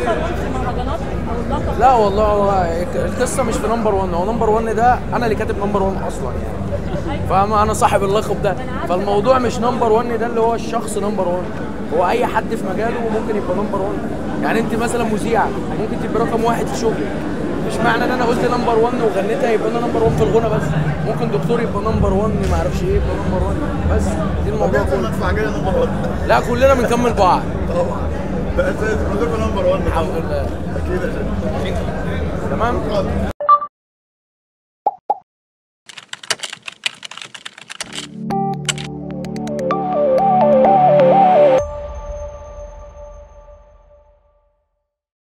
نمبر 1 في المهرجانات او اللقب لا والله هو القصه مش في نمبر 1 هو نمبر 1 ده انا اللي كاتب نمبر 1 اصلا يعني فاهم انا صاحب اللقب ده فالموضوع مش نمبر 1 ده اللي هو الشخص نمبر 1 هو اي حد في مجاله ممكن يبقى نمبر 1 يعني انت مثلا مذيعه ممكن تبقى رقم واحد في شغلك مش معنى ان انا قلت نمبر 1 وغنيتها يبقى انا نمبر 1 في الغنى بس ممكن دكتور يبقى نمبر 1 ما اعرفش ايه يبقى نمبر 1 بس دي الموضوع بيحصل كله مدفعجيه نمبر 1 لا كلنا بنكمل بعض طبعا بقى كلكم نمبر 1 الحمد لله اكيد يا شيخ تمام شكراً.